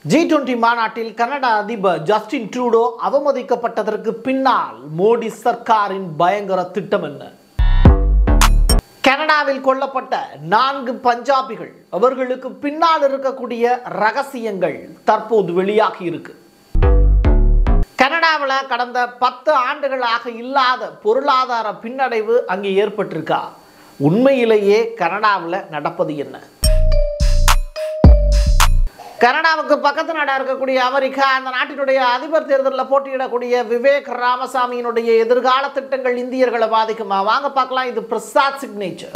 G twenty மாநாட்டில் Canada அதிபர் Justin Trudeau அவமதிக்கப்பட்டதற்கு பின்னால் மோடி சர்க்காரின் பயங்கர திட்டம் என்ன கனடாவில் கொல்லப்பட்ட நான்கு பஞ்சாபிகள் அவர்களுக்கு பின்னால் இருக்கக்கூடிய ரகசியங்கள் தற்போது வெளியாகி இருக்கு கனடாவில் கடந்த பத்து ஆண்டுகளாக இல்லாத பொருளாதார பின்னடைவு அங்கே ஏற்பட்டிருக்கா உண்மையிலேயே கனடாவில் நடப்பது என்ன கனடாவுக்கு பக்கத்து நாடாக இருக்கக்கூடிய அமெரிக்கா அந்த நாட்டினுடைய அதிபர் தேர்தலில் போட்டியிடக்கூடிய விவேக் ராமசாமியினுடைய எதிர்கால திட்டங்கள் இந்தியர்களை பாதிக்குமா வாங்க பார்க்கலாம் இது பிரசாத் சிக்னேச்சர்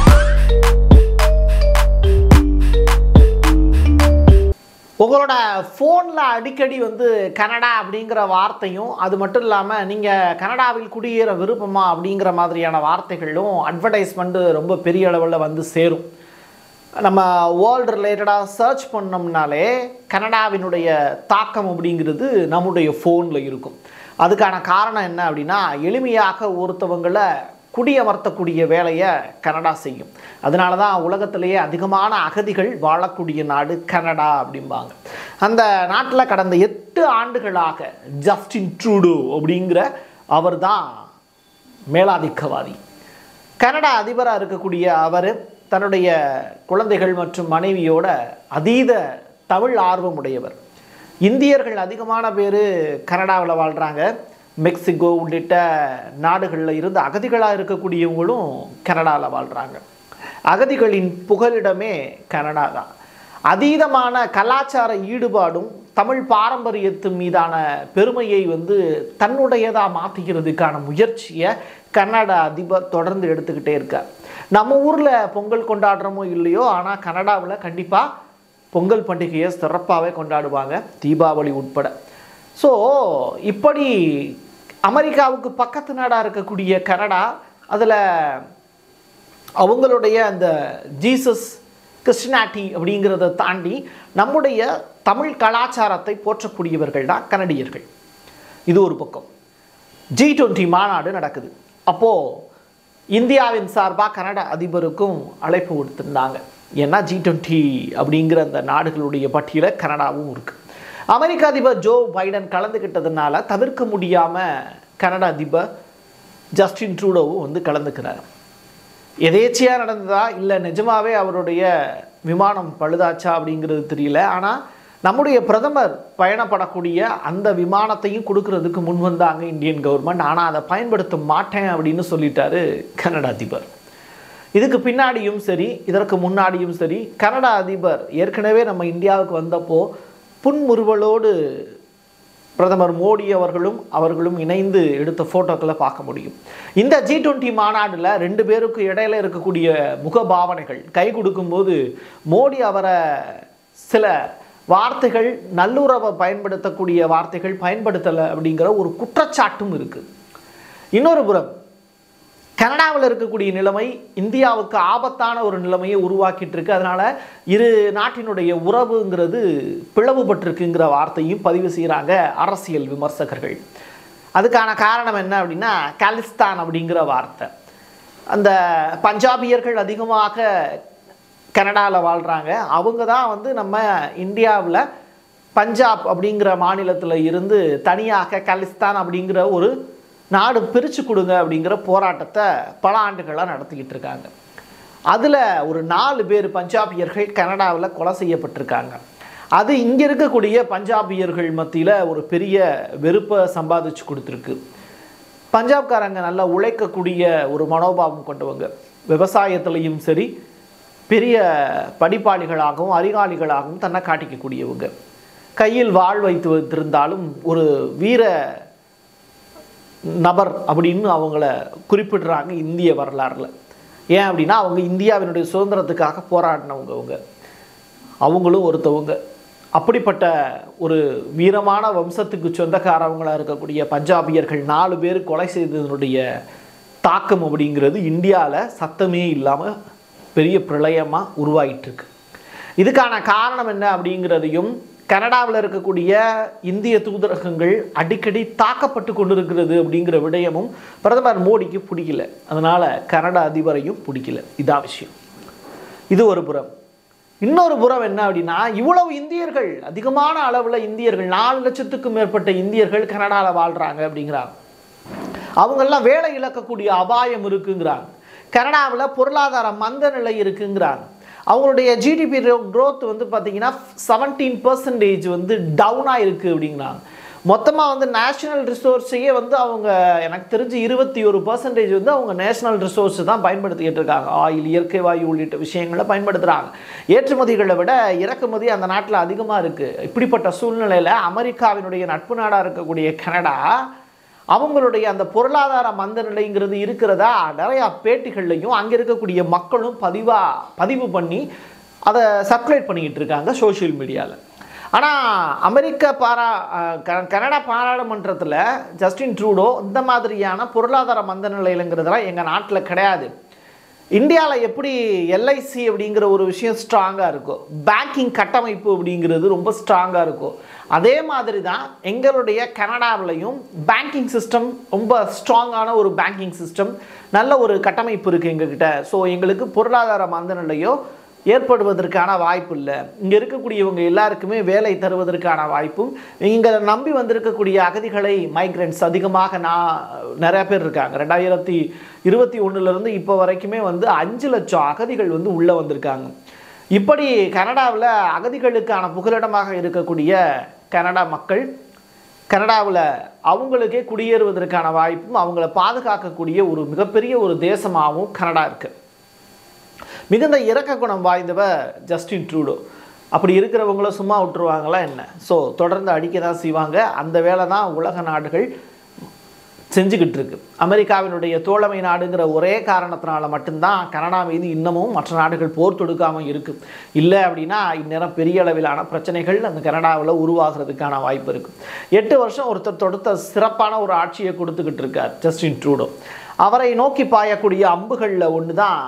உங்களோட ஃபோனில் அடிக்கடி வந்து கனடா அப்படிங்கிற வார்த்தையும் அது மட்டும் இல்லாமல் நீங்கள் கனடாவில் குடியேற விருப்பமா அப்படிங்கிற மாதிரியான வார்த்தைகளும் அட்வர்டைஸ்மெண்ட்டு ரொம்ப பெரிய அளவில் வந்து சேரும் நம்ம வேர்ல்டு ரிலேட்டடாக சர்ச் பண்ணோம்னாலே கனடாவினுடைய தாக்கம் அப்படிங்கிறது நம்முடைய ஃபோனில் இருக்கும் அதுக்கான காரணம் என்ன அப்படின்னா எளிமையாக ஒருத்தவங்களை குடியமர்த்தக்கூடிய வேலையை கனடா செய்யும் அதனால தான் உலகத்திலேயே அதிகமான அகதிகள் வாழக்கூடிய நாடு கனடா அப்படிம்பாங்க அந்த நாட்டில் கடந்த எட்டு ஆண்டுகளாக ஜஸ்டின் ட்ரூடோ அப்படிங்கிற அவர் தான் மேலாதிக்கவாதி கனடா அதிபராக இருக்கக்கூடிய அவர் தன்னுடைய குழந்தைகள் மற்றும் மனைவியோட அதீத தமிழ் ஆர்வம் உடையவர் இந்தியர்கள் அதிகமான பேர் கனடாவில் வாழ்கிறாங்க மெக்சிகோ உள்ளிட்ட நாடுகளில் இருந்து அகதிகளாக இருக்கக்கூடியவங்களும் கனடாவில் வாழ்கிறாங்க அகதிகளின் புகலிடமே கனடா தான் அதீதமான கலாச்சார ஈடுபாடும் தமிழ் பாரம்பரியத்து மீதான பெருமையை வந்து தன்னுடையதாக மாற்றிக்கிறதுக்கான முயற்சியை கன்னட அதிபர் தொடர்ந்து எடுத்துக்கிட்டே இருக்கார் நம்ம ஊரில் பொங்கல் கொண்டாடுறோமோ இல்லையோ ஆனால் கனடாவில் கண்டிப்பாக பொங்கல் பண்டிகையை சிறப்பாகவே கொண்டாடுவாங்க தீபாவளி உட்பட ஸோ இப்படி அமெரிக்காவுக்கு பக்கத்து நாடாக இருக்கக்கூடிய கனடா அதில் அவங்களுடைய அந்த ஜீசஸ் கிறிஸ்டினாட்டி அப்படிங்கிறத தாண்டி நம்முடைய தமிழ் கலாச்சாரத்தை போற்றக்கூடியவர்கள் தான் கனடியர்கள் இது ஒரு பக்கம் ஜி டுவெண்ட்டி மாநாடு நடக்குது அப்போது இந்தியாவின் சார்பாக கனடா அதிபருக்கும் அழைப்பு கொடுத்துருந்தாங்க ஏன்னா ஜி டுவெண்ட்டி அப்படிங்கிற அந்த நாடுகளுடைய பட்டியலில் கனடாவும் இருக்குது அமெரிக்க அதிபர் ஜோ பைடன் கலந்துக்கிட்டதுனால தவிர்க்க முடியாமல் கனடா அதிபர் ஜஸ்டின் ட்ரூடோவும் வந்து கலந்துக்கிறார் எதேச்சியாக நடந்ததா இல்லை நிஜமாவே அவருடைய விமானம் பழுதாச்சா அப்படிங்கிறது தெரியல ஆனால் நம்முடைய பிரதமர் பயணப்படக்கூடிய அந்த விமானத்தையும் கொடுக்கறதுக்கு முன் வந்தாங்க இந்தியன் கவர்மெண்ட் ஆனால் அதை பயன்படுத்த மாட்டேன் அப்படின்னு சொல்லிட்டாரு கனடா அதிபர் இதுக்கு பின்னாடியும் சரி இதற்கு முன்னாடியும் சரி கனடா அதிபர் ஏற்கனவே நம்ம இந்தியாவுக்கு வந்தப்போ புன்முறுவலோடு பிரதமர் மோடி அவர்களும் அவர்களும் இணைந்து எடுத்த ஃபோட்டோக்களை பார்க்க முடியும் இந்த ஜி டுவெண்ட்டி மாநாட்டில் ரெண்டு பேருக்கு இடையில இருக்கக்கூடிய முகபாவனைகள் கை கொடுக்கும்போது மோடி அவரை சில வார்த்தைகள் நல்லுறவை பயன்படுத்தக்கூடிய வார்த்தைகள் பயன்படுத்தலை அப்படிங்கிற ஒரு குற்றச்சாட்டும் இருக்குது இன்னொரு புறம் கனடாவில் இருக்கக்கூடிய நிலைமை இந்தியாவுக்கு ஆபத்தான ஒரு நிலைமையை உருவாக்கிட்டு இருக்கு அதனால இரு நாட்டினுடைய உறவுங்கிறது பிளவுபட்டிருக்குங்கிற வார்த்தையும் பதிவு செய்கிறாங்க அரசியல் விமர்சகர்கள் அதுக்கான காரணம் என்ன அப்படின்னா காலிஸ்தான் அப்படிங்கிற வார்த்தை அந்த பஞ்சாபியர்கள் அதிகமாக கனடாவில் வாழ்கிறாங்க அவங்க தான் வந்து நம்ம இந்தியாவில் பஞ்சாப் அப்படிங்கிற மாநிலத்தில் இருந்து தனியாக கலிஸ்தான் அப்படிங்கிற ஒரு நாடு பிரித்து கொடுங்க அப்படிங்கிற போராட்டத்தை பல ஆண்டுகளாக நடத்திக்கிட்டு இருக்காங்க அதில் ஒரு நாலு பேர் பஞ்சாபியர்கள் கனடாவில் கொலை செய்யப்பட்டிருக்காங்க அது இங்கே இருக்கக்கூடிய பஞ்சாபியர்கள் மத்தியில் ஒரு பெரிய வெறுப்பை சம்பாதிச்சு கொடுத்துருக்கு பஞ்சாப்காரங்க நல்லா உழைக்கக்கூடிய ஒரு மனோபாவம் கொண்டவங்க விவசாயத்துலேயும் சரி பெரிய படிப்பாளிகளாகவும் அறிவாளிகளாகவும் தன்னை காட்டிக்கக்கூடியவங்க கையில் வாழ் வைத்து வைத்திருந்தாலும் ஒரு வீர நபர் அப்படின்னு அவங்கள குறிப்பிடுறாங்க இந்திய வரலாறில் ஏன் அப்படின்னா அவங்க இந்தியாவினுடைய சுதந்திரத்துக்காக போராடினவங்க அவங்க அவங்களும் ஒருத்தவங்க அப்படிப்பட்ட ஒரு வீரமான வம்சத்துக்கு சொந்தக்காரவங்களாக இருக்கக்கூடிய பஞ்சாபியர்கள் நாலு பேர் கொலை செய்ததனுடைய தாக்கம் அப்படிங்கிறது இந்தியாவில் சத்தமே இல்லாமல் பெரிய பிரளயமாக உருவாகிட்டு இருக்கு இதுக்கான காரணம் என்ன அப்படிங்கிறதையும் கனடாவில் இருக்கக்கூடிய இந்திய தூதரகங்கள் அடிக்கடி தாக்கப்பட்டு கொண்டிருக்கிறது அப்படிங்கிற விடயமும் பிரதமர் மோடிக்கு பிடிக்கல அதனால் கனடா அதிபரையும் பிடிக்கல இதான் விஷயம் இது ஒரு புறம் இன்னொரு புறம் என்ன அப்படின்னா இவ்வளவு இந்தியர்கள் அதிகமான அளவில் இந்தியர்கள் நாலு லட்சத்துக்கும் மேற்பட்ட இந்தியர்கள் கனடாவில் வாழ்கிறாங்க அப்படிங்கிறாங்க அவங்கெல்லாம் வேலை இழக்கக்கூடிய அபாயம் இருக்குங்கிறாங்க கனடாவில் பொருளாதார மந்த நிலை இருக்குங்கிறாங்க அவங்களுடைய ஜிடிபி growth வந்து பார்த்தீங்கன்னா செவன்டீன் பர்சன்டேஜ் வந்து டவுனாக இருக்குது அப்படிங்கிறாங்க மொத்தமாக வந்து நேஷனல் ரிசோர்ஸையே வந்து அவங்க எனக்கு தெரிஞ்சு இருபத்தி ஒரு பர்சன்டேஜ் வந்து அவங்க நேஷனல் ரிசோர்ஸ் தான் பயன்படுத்திக்கிட்டு இருக்காங்க ஆயில் இயற்கை வாயு உள்ளிட்ட விஷயங்களை பயன்படுத்துகிறாங்க ஏற்றுமதிகளை விட இறக்குமதி அந்த நாட்டில் அதிகமாக இருக்குது இப்படிப்பட்ட சூழ்நிலையில் அமெரிக்காவினுடைய நட்பு நாடாக இருக்கக்கூடிய கனடா அவங்களுடைய அந்த பொருளாதார மந்த நிலைங்கிறது இருக்கிறதா நிறையா பேட்டிகள்லையும் அங்கே இருக்கக்கூடிய மக்களும் பதிவாக பதிவு பண்ணி அதை சர்க்குலேட் பண்ணிக்கிட்டு இருக்காங்க சோஷியல் மீடியாவில் ஆனால் அமெரிக்க பாரா அஹ், க- கனடா பாராளுமன்றத்தில் ஜஸ்டின் ட்ரூடோ இந்த மாதிரியான பொருளாதார மந்த நிலையிலங்கிறதெல்லாம் எங்கள் நாட்டில் கிடையாது இந்தியாவில் எப்படி எல்ஐசி அப்படிங்கிற ஒரு விஷயம் ஸ்ட்ராங்காக இருக்கும் பேங்கிங் கட்டமைப்பு அப்படிங்கிறது ரொம்ப ஸ்ட்ராங்காக இருக்கும் அதே மாதிரி தான் எங்களுடைய கனடாவிலையும் பேங்கிங் சிஸ்டம் ரொம்ப ஸ்ட்ராங்கான ஒரு பேங்கிங் சிஸ்டம் நல்ல ஒரு கட்டமைப்பு இருக்குது எங்ககிட்ட ஸோ எங்களுக்கு பொருளாதார மந்த நிலையோ ஏற்படுவதற்கான வாய்ப்பு இல்லை இங்கே இருக்கக்கூடியவங்க எல்லாருக்குமே வேலை தருவதற்கான வாய்ப்பும் இங்கே நம்பி வந்திருக்கக்கூடிய அகதிகளை மைக்ரண்ட்ஸ் அதிகமாக நான் நிறைய பேர் இருக்காங்க ரெண்டாயிரத்தி இருபத்தி ஒன்றுலேருந்து இப்போ வரைக்குமே வந்து அஞ்சு லட்சம் அகதிகள் வந்து உள்ளே வந்திருக்காங்க இப்படி கனடாவில் அகதிகளுக்கான புகலிடமாக இருக்கக்கூடிய கனடா மக்கள் கனடாவில் அவங்களுக்கே குடியேறுவதற்கான வாய்ப்பும் அவங்கள பாதுகாக்கக்கூடிய ஒரு மிகப்பெரிய ஒரு தேசமாகவும் கனடா இருக்குது மிகுந்த இரக்க குணம் வாய்ந்தவர் ஜஸ்டின் ட்ரூடோ அப்படி இருக்கிறவங்கள சும்மா விட்டுருவாங்களா என்ன ஸோ தொடர்ந்து அடிக்க தான் செய்வாங்க அந்த வேலை தான் உலக நாடுகள் செஞ்சுக்கிட்டு இருக்கு அமெரிக்காவினுடைய தோழமை நாடுங்கிற ஒரே காரணத்தினால மட்டும்தான் கனடா மீது இன்னமும் மற்ற நாடுகள் போர் தொடுக்காமல் இருக்கு இல்லை அப்படின்னா இந்நேரம் பெரிய அளவிலான பிரச்சனைகள் அந்த கனடாவில் உருவாகிறதுக்கான வாய்ப்பு இருக்கு எட்டு வருஷம் ஒருத்தர் தொடுத்த சிறப்பான ஒரு ஆட்சியை கொடுத்துக்கிட்டு இருக்கார் ஜஸ்டின் ட்ரூடோ அவரை நோக்கி பாயக்கூடிய அம்புகளில் ஒன்று தான்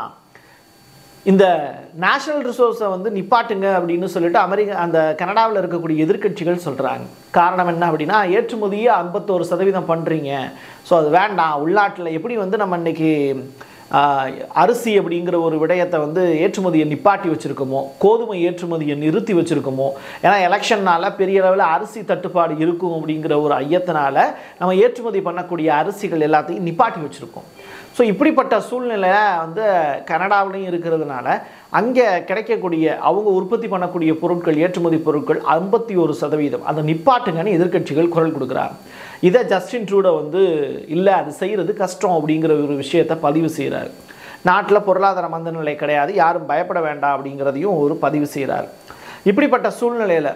இந்த நேஷனல் ரிசோர்ஸை வந்து நிப்பாட்டுங்க அப்படின்னு சொல்லிட்டு அமெரிக்கா அந்த கனடாவில் இருக்கக்கூடிய எதிர்க்கட்சிகள் சொல்கிறாங்க காரணம் என்ன அப்படின்னா ஏற்றுமதியை ஐம்பத்தோரு சதவீதம் பண்ணுறீங்க ஸோ அது வேண்டாம் உள்நாட்டில் எப்படி வந்து நம்ம இன்னைக்கு ஆஹ், அரிசி அப்படிங்கிற ஒரு விடயத்தை வந்து ஏற்றுமதியை நிப்பாட்டி வச்சுருக்கோமோ கோதுமை ஏற்றுமதியை நிறுத்தி வச்சுருக்கோமோ ஏன்னா எலெக்ஷன்னால பெரிய அளவில் அரிசி தட்டுப்பாடு இருக்கும் அப்படிங்கிற ஒரு ஐயத்தினால நம்ம ஏற்றுமதி பண்ணக்கூடிய அரிசிகள் எல்லாத்தையும் நிப்பாட்டி வச்சுருக்கோம் ஸோ இப்படிப்பட்ட சூழ்நிலை வந்து கனடாவிலையும் இருக்கிறதுனால அங்கே கிடைக்கக்கூடிய அவங்க உற்பத்தி பண்ணக்கூடிய பொருட்கள் ஏற்றுமதி பொருட்கள் ஐம்பத்தி ஒரு சதவீதம் அதை நிப்பாட்டுங்கன்னு எதிர்க்கட்சிகள் குரல் கொடுக்குறாங்க இதை ஜஸ்டின் ட்ரூடோ வந்து இல்லை அது செய்கிறது கஷ்டம் அப்படிங்கிற ஒரு விஷயத்தை பதிவு செய்கிறார் நாட்டில் பொருளாதார மந்த நிலை கிடையாது யாரும் பயப்பட வேண்டாம் அப்படிங்கிறதையும் ஒரு பதிவு செய்கிறார் இப்படிப்பட்ட சூழ்நிலையில்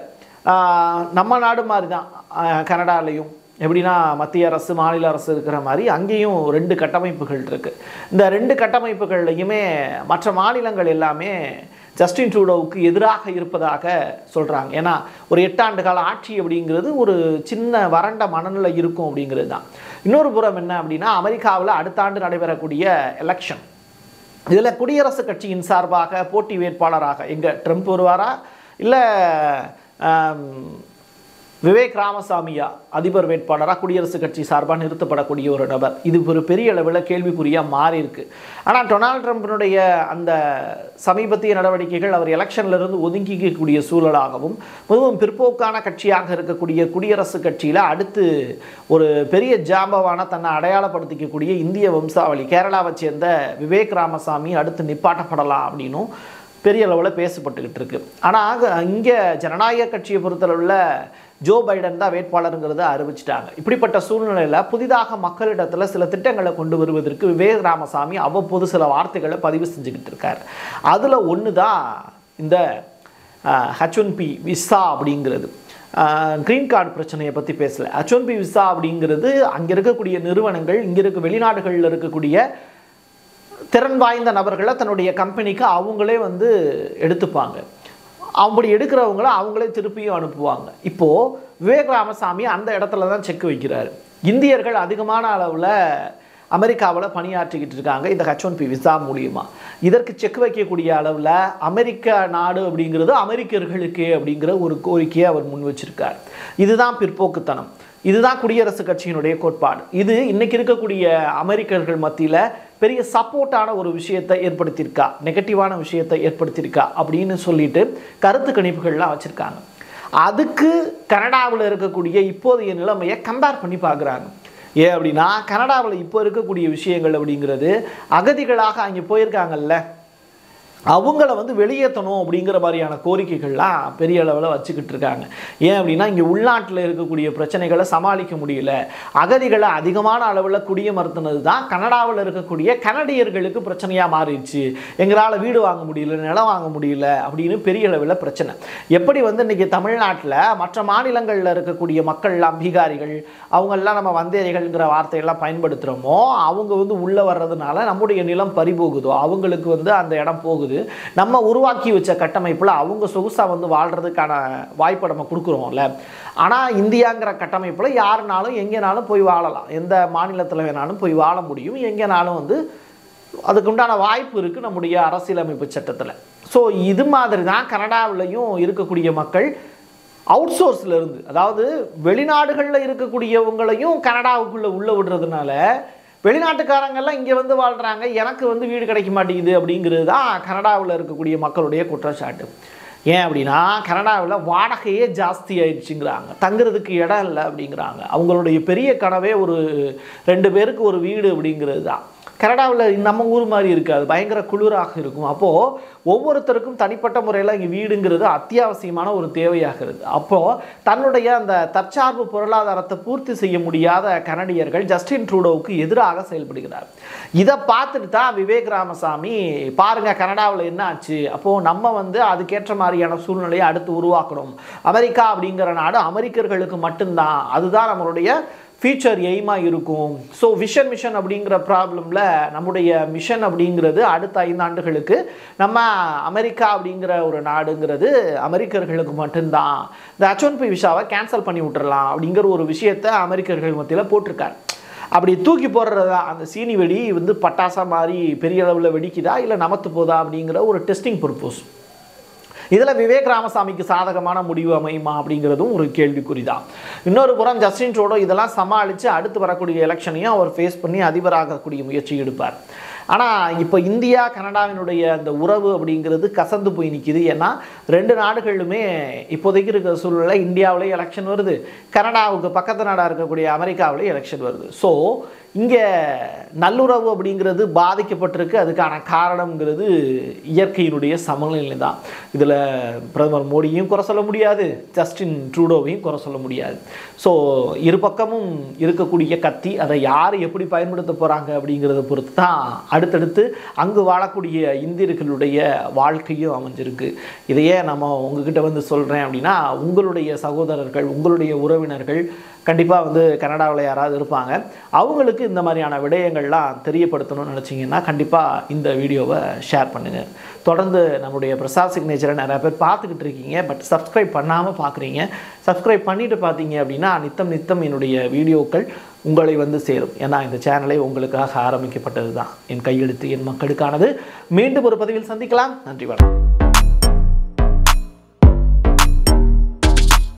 நம்ம நாடு மாதிரி தான் கனடாலையும் எப்படின்னா மத்திய அரசு மாநில அரசு இருக்கிற மாதிரி அங்கேயும் ரெண்டு கட்டமைப்புகள் இருக்குது இந்த ரெண்டு கட்டமைப்புகள்லையுமே மற்ற மாநிலங்கள் எல்லாமே ஜஸ்டின் ட்ரூடோவுக்கு எதிராக இருப்பதாக சொல்கிறாங்க ஏன்னா ஒரு எட்டாண்டு கால ஆட்சி அப்படிங்கிறது ஒரு சின்ன வறண்ட மனநிலை இருக்கும் அப்படிங்கிறது தான் இன்னொரு புறம் என்ன அப்படின்னா அமெரிக்காவில் அடுத்த ஆண்டு நடைபெறக்கூடிய எலெக்ஷன் இதில் குடியரசுக் கட்சியின் சார்பாக போட்டி வேட்பாளராக எங்கே ட்ரம்ப் வருவாரா இல்லை விவேக் ராமசாமியா அதிபர் வேட்பாளராக குடியரசுக் கட்சி சார்பாக நிறுத்தப்படக்கூடிய ஒரு நபர் இது ஒரு பெரிய அளவில் கேள்விக்குறியாக மாறி இருக்கு ஆனால் டொனால்ட் ட்ரம்பினுடைய அந்த சமீபத்திய நடவடிக்கைகள் அவர் எலெக்ஷன்ல இருந்து ஒதுங்கிக்கக்கூடிய சூழலாகவும் மிகவும் பிற்போக்கான கட்சியாக இருக்கக்கூடிய குடியரசுக் கட்சியில் அடுத்து ஒரு பெரிய ஜாம்பவான தன்னை அடையாளப்படுத்திக்கக்கூடிய இந்திய வம்சாவளி கேரளாவை சேர்ந்த விவேக் ராமசாமி அடுத்து நிப்பாட்டப்படலாம் அப்படின்னும் பெரிய அளவில் பேசப்பட்டுக்கிட்டு இருக்கு ஆனால் இங்கே ஜனநாயக கட்சியை பொறுத்தளவில் ஜோ பைடன் தான் வேட்பாளருங்கிறத அறிவிச்சிட்டாங்க இப்படிப்பட்ட சூழ்நிலையில் புதிதாக மக்களிடத்தில் சில திட்டங்களை கொண்டு வருவதற்கு விவேக் ராமசாமி அவ்வப்போது சில வார்த்தைகளை பதிவு செஞ்சுக்கிட்டு இருக்கார் அதில் ஒன்று தான் இந்த ஹச் ஒன் பி விசா அப்படிங்கிறது க்ரீன் கார்டு பிரச்சனையை பற்றி பேசல ஹச் ஒன் பி விசா அப்படிங்கிறது அங்கே இருக்கக்கூடிய நிறுவனங்கள் இங்கே இருக்க வெளிநாடுகளில் இருக்கக்கூடிய திறன் வாய்ந்த நபர்களை தன்னுடைய கம்பெனிக்கு அவங்களே வந்து எடுத்துப்பாங்க அப்படி எடுக்கிறவங்கள அவங்களே திருப்பியும் அனுப்புவாங்க இப்போது விவேக் ராமசாமி அந்த இடத்துல தான் செக் வைக்கிறார் இந்தியர்கள் அதிகமான அளவில் அமெரிக்காவில் பணியாற்றிக்கிட்டு இருக்காங்க இந்த ஹச் ஒன் பி விசா மூலியமா இதற்கு செக் வைக்கக்கூடிய அளவில் அமெரிக்க நாடு அப்படிங்கிறது அமெரிக்கர்களுக்கே அப்படிங்கிற ஒரு கோரிக்கையை அவர் முன் வச்சிருக்கார் இதுதான் பிற்போக்குத்தனம் இதுதான் குடியரசுக் கட்சியினுடைய கோட்பாடு இது இன்னைக்கு இருக்கக்கூடிய அமெரிக்கர்கள் மத்தியில் பெரிய சப்போர்ட்டான ஒரு விஷயத்தை ஏற்படுத்தியிருக்கா நெகட்டிவான விஷயத்தை ஏற்படுத்தியிருக்கா அப்படின்னு சொல்லிட்டு கருத்து கணிப்புகள்லாம் வச்சுருக்காங்க அதுக்கு கனடாவில் இருக்கக்கூடிய இப்போதைய நிலைமையை கம்பேர் பண்ணி பார்க்குறாங்க ஏன் அப்படின்னா கனடாவில் இப்போ இருக்கக்கூடிய விஷயங்கள் அப்படிங்கிறது அகதிகளாக அங்கே போயிருக்காங்கல்ல அவங்கள வந்து வெளியேற்றணும் அப்படிங்கிற மாதிரியான கோரிக்கைகள்லாம் பெரிய அளவில் வச்சுக்கிட்டு இருக்காங்க ஏன் அப்படின்னா இங்கே உள்நாட்டில் இருக்கக்கூடிய பிரச்சனைகளை சமாளிக்க முடியல அகதிகளை அதிகமான அளவில் குடியமர்த்தினது தான் கனடாவில் இருக்கக்கூடிய கனடியர்களுக்கு பிரச்சனையாக மாறிடுச்சு எங்களால் வீடு வாங்க முடியல நிலம் வாங்க முடியல அப்படின்னு பெரிய அளவில் பிரச்சனை எப்படி வந்து இன்றைக்கி தமிழ்நாட்டில் மற்ற மாநிலங்களில் இருக்கக்கூடிய மக்கள்லாம் பீகாரிகள் அவங்கெல்லாம் நம்ம வந்தேரிகள்ங்கிற வார்த்தையெல்லாம் பயன்படுத்துகிறோமோ அவங்க வந்து உள்ளே வர்றதுனால நம்முடைய நிலம் பறிபோகுதோ அவங்களுக்கு வந்து அந்த இடம் போகுது நம்ம உருவாக்கி வச்ச கட்டமைப்பில் அவங்க சொகுசாக வந்து வாழ்கிறதுக்கான வாய்ப்பை நம்ம கொடுக்குறோம்ல ஆனால் இந்தியாங்கிற கட்டமைப்பில் யாருனாலும் எங்கேனாலும் போய் வாழலாம் எந்த மாநிலத்தில் வேணாலும் போய் வாழ முடியும் எங்கேனாலும் வந்து அதுக்கு உண்டான வாய்ப்பு இருக்குது நம்முடைய அரசியலமைப்பு சட்டத்தில் ஸோ இது மாதிரி தான் கனடாவிலையும் இருக்கக்கூடிய மக்கள் அவுட் சோர்ஸில் இருந்து அதாவது வெளிநாடுகளில் இருக்கக்கூடியவங்களையும் கனடாவுக்குள்ளே உள்ளே விடுறதுனால வெளிநாட்டுக்காரங்கெல்லாம் இங்கே வந்து வாழ்கிறாங்க எனக்கு வந்து வீடு கிடைக்க மாட்டேங்குது அப்படிங்கிறது தான் கனடாவில் இருக்கக்கூடிய மக்களுடைய குற்றச்சாட்டு ஏன் அப்படின்னா கனடாவில் வாடகையே ஜாஸ்தி ஆயிடுச்சுங்கிறாங்க தங்குறதுக்கு இடம் இல்லை அப்படிங்கிறாங்க அவங்களுடைய பெரிய கனவே ஒரு ரெண்டு பேருக்கு ஒரு வீடு அப்படிங்கிறது தான் கனடாவில் நம்ம ஊர் மாதிரி இருக்காது பயங்கர குளிராக இருக்கும் அப்போது ஒவ்வொருத்தருக்கும் தனிப்பட்ட முறையில் இங்கே வீடுங்கிறது அத்தியாவசியமான ஒரு தேவையாகிறது அப்போது தன்னுடைய அந்த தற்சார்பு பொருளாதாரத்தை பூர்த்தி செய்ய முடியாத கனடியர்கள் ஜஸ்டின் ட்ரூடோவுக்கு எதிராக செயல்படுகிறார் இதை பார்த்துட்டு தான் விவேக் ராமசாமி பாருங்கள் கனடாவில் என்ன ஆச்சு அப்போது நம்ம வந்து அதுக்கேற்ற மாதிரியான சூழ்நிலையை அடுத்து உருவாக்கணும் அமெரிக்கா அப்படிங்கிற நாடு அமெரிக்கர்களுக்கு மட்டும்தான் அதுதான் நம்மளுடைய ஃபியூச்சர் எய்மாக இருக்கும் ஸோ விஷன் மிஷன் அப்படிங்கிற ப்ராப்ளமில் நம்முடைய மிஷன் அப்படிங்கிறது அடுத்த ஐந்தாண்டுகளுக்கு நம்ம அமெரிக்கா அப்படிங்கிற ஒரு நாடுங்கிறது அமெரிக்கர்களுக்கு மட்டும்தான் இந்த ஹச் ஒன் பி விசாவை கேன்சல் பண்ணி விட்டுறலாம் அப்படிங்கிற ஒரு விஷயத்தை அமெரிக்கர்கள் மத்தியில் போட்டிருக்காரு அப்படி தூக்கி போடுறதா அந்த சீனி வெடி வந்து பட்டாசா மாதிரி பெரிய அளவில் வெடிக்குதா இல்லை நமத்து போதா அப்படிங்கிற ஒரு டெஸ்டிங் பர்பஸ் இதில் விவேக் ராமசாமிக்கு சாதகமான முடிவு அமையுமா அப்படிங்கிறதும் ஒரு கேள்விக்குறி தான் இன்னொரு புறம் ஜஸ்டின் ட்ரூடோ இதெல்லாம் சமாளித்து அடுத்து வரக்கூடிய எலெக்ஷனையும் அவர் ஃபேஸ் பண்ணி அதிபராகக்கூடிய முயற்சி எடுப்பார் ஆனால் இப்போ இந்தியா கனடாவினுடைய அந்த உறவு அப்படிங்கிறது கசந்து போய் நிற்கிது ஏன்னா ரெண்டு நாடுகளுமே இப்போதைக்கு இருக்கிற சூழ்நிலை இந்தியாவிலே எலெக்ஷன் வருது கனடாவுக்கு பக்கத்து நாடாக இருக்கக்கூடிய அமெரிக்காவிலே எலெக்ஷன் வருது ஸோ இங்கே நல்லுறவு அப்படிங்கிறது பாதிக்கப்பட்டிருக்கு அதுக்கான காரணம்ங்கிறது இயற்கையினுடைய சமநிலை தான் இதில் பிரதமர் மோடியும் குறை சொல்ல முடியாது ஜஸ்டின் ட்ரூடோவையும் குறை சொல்ல முடியாது ஸோ இரு பக்கமும் இருக்கக்கூடிய கத்தி அதை யார் எப்படி பயன்படுத்த போகிறாங்க அப்படிங்கிறத பொறுத்து தான் அடுத்தடுத்து அங்கு வாழக்கூடிய இந்தியர்களுடைய வாழ்க்கையும் அமைஞ்சிருக்கு இதையே நம்ம உங்ககிட்ட வந்து சொல்கிறேன் அப்படின்னா உங்களுடைய சகோதரர்கள் உங்களுடைய உறவினர்கள் கண்டிப்பாக வந்து கனடாவில் யாராவது இருப்பாங்க அவங்களுக்கு இந்த மாதிரியான விடயங்கள்லாம் தெரியப்படுத்தணும்னு நினச்சிங்கன்னா கண்டிப்பாக இந்த வீடியோவை ஷேர் பண்ணுங்கள் தொடர்ந்து நம்முடைய பிரசாத் சிக்னேச்சரை நிறைய பேர் பார்த்துக்கிட்டு இருக்கீங்க பட் சப்ஸ்கிரைப் பண்ணாமல் பார்க்குறீங்க சப்ஸ்கிரைப் பண்ணிட்டு பார்த்தீங்க அப்படின்னா நித்தம் நித்தம் என்னுடைய வீடியோக்கள் உங்களை வந்து சேரும் ஏன்னா இந்த சேனலை உங்களுக்காக ஆரம்பிக்கப்பட்டது தான் என் கையெழுத்து என் மக்களுக்கானது மீண்டும் ஒரு பதிவில் சந்திக்கலாம் நன்றி வணக்கம்